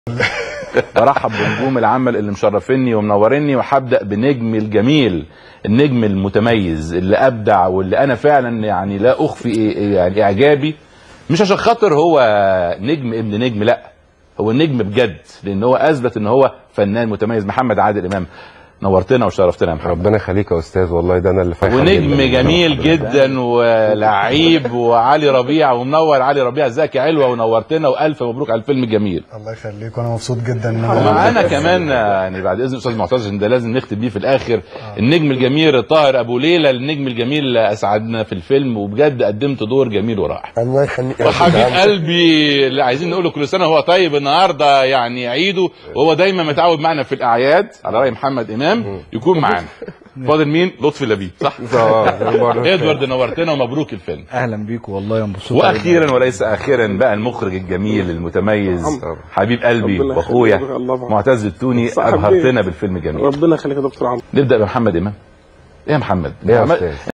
برحب بنجوم العمل اللي مشرفيني ومنوريني وهبدا بنجم الجميل النجم المتميز اللي ابدع واللي انا فعلا يعني لا اخفي إيه- يعني اعجابي مش عشان خاطر هو نجم ابن نجم لا هو نجم بجد لان هو اثبت ان هو فنان متميز محمد عادل امام نورتنا وشرفتنا يا محمد ربنا يخليك يا استاذ والله ده انا اللي فايح ونجم جميل جدا ولعيب وعلي ربيع ومنور علي ربيع ازيك يا علوه ونورتنا والف مبروك على الفيلم الجميل الله يخليك وانا مبسوط جدا ان انا ومعانا كمان يعني بعد اذن استاذ معتز عشان ده لازم نختم بيه في الاخر النجم الجميل طاهر ابو ليلى النجم الجميل اسعدنا في الفيلم وبجد قدمت دور جميل ورائع الله يخليك يا وحبيب أستاذ. قلبي اللي عايزين نقول له كل سنه وهو طيب النهارده يعني عيده وهو دايما متعود معنا في الاعياد على راي محمد امام يكون معانا فاضل مين لطفي لبيب صح ادوارد نورتنا ومبروك الفيلم اهلا بيك والله يا مبسوط واخيرا وليس اخيرا بقى المخرج الجميل المتميز حبيب قلبي ربنا واخويا يخليك، الله يبارك. معتز التوني صاحب ابهرتنا بيت. بالفيلم الجميل ربنا يخليك يا دكتور عمرو نبدا بمحمد امام ايه يا محمد إيه يا محمد- أستاذ؟